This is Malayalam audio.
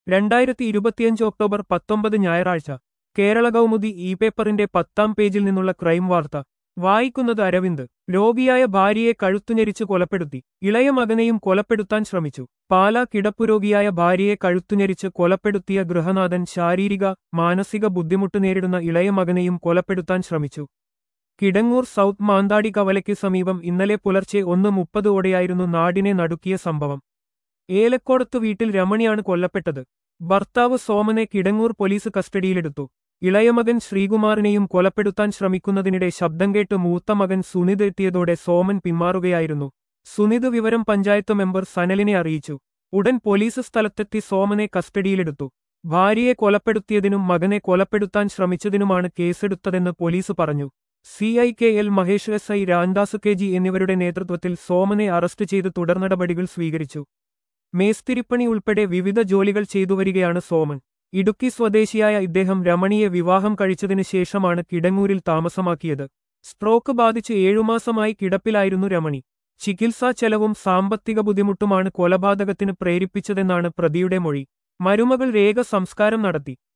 രണ്ടായിരത്തി ഇരുപത്തിയഞ്ച് ഒക്ടോബർ പത്തൊമ്പത് ഞായറാഴ്ച കേരള കൗമുദി ഇ പേപ്പറിന്റെ പത്താം പേജിൽ നിന്നുള്ള ക്രൈം വാർത്ത വായിക്കുന്നത് അരവിന്ദ് രോഗിയായ ഭാര്യയെ കഴുത്തുഞെരിച്ച് കൊലപ്പെടുത്തി ഇളയ മകനെയും കൊലപ്പെടുത്താൻ ശ്രമിച്ചു പാലാ കിടപ്പുരോഗിയായ ഭാര്യയെ കഴുത്തുഞെരിച്ച് കൊലപ്പെടുത്തിയ ഗൃഹനാഥൻ ശാരീരിക മാനസിക ബുദ്ധിമുട്ട് നേരിടുന്ന ഇളയ മകനെയും കൊലപ്പെടുത്താൻ ശ്രമിച്ചു കിടങ്ങൂർ സൗത്ത് മാന്താടി കവലയ്ക്ക് സമീപം ഇന്നലെ പുലർച്ചെ ഒന്ന് മുപ്പതോടെയായിരുന്നു നാടിനെ നടുക്കിയ സംഭവം ഏലക്കോടത്ത് വീട്ടിൽ രമണിയാണ് കൊല്ലപ്പെട്ടത് ഭർത്താവ് സോമനെ കിടങ്ങൂർ പോലീസ് കസ്റ്റഡിയിലെടുത്തു ഇളയമകൻ ശ്രീകുമാറിനെയും കൊലപ്പെടുത്താൻ ശ്രമിക്കുന്നതിനിടെ ശബ്ദം കേട്ട് മൂത്ത മകൻ സുനിത് എത്തിയതോടെ സോമൻ പിന്മാറുകയായിരുന്നു സുനിത് വിവരം പഞ്ചായത്ത് മെമ്പർ സനലിനെ അറിയിച്ചു ഉടൻ പോലീസ് സ്ഥലത്തെത്തി സോമനെ കസ്റ്റഡിയിലെടുത്തു ഭാര്യയെ കൊലപ്പെടുത്തിയതിനും മകനെ കൊലപ്പെടുത്താൻ ശ്രമിച്ചതിനുമാണ് കേസെടുത്തതെന്ന് പോലീസ് പറഞ്ഞു C I K L Mahesh S I Ramdas K G എന്നിവരുടെ നേതൃത്വത്തിൽ സോമനെ അറസ്റ്റ് ചെയ്ത് തുടർനടപടികൾ സ്വീകരിച്ചു മേസ്തിരിപ്പണി ഉൾപ്പെടെ വിവിധ ജോലികൾ ചെയ്തുവരികയാണ് സോമൻ ഇടുക്കി സ്വദേശിയായ ഇദ്ദേഹം രമണിയെ വിവാഹം കഴിച്ചതിനു ശേഷമാണ് കിടങ്ങൂരിൽ താമസമാക്കിയത് സ്ട്രോക്ക് ബാധിച്ച് ഏഴുമാസമായി കിടപ്പിലായിരുന്നു രമണി ചികിത്സാ ചെലവും സാമ്പത്തിക ബുദ്ധിമുട്ടുമാണ് കൊലപാതകത്തിന് പ്രേരിപ്പിച്ചതെന്നാണ് പ്രതിയുടെ മൊഴി മരുമകൾ രേഖ സംസ്കാരം നടത്തി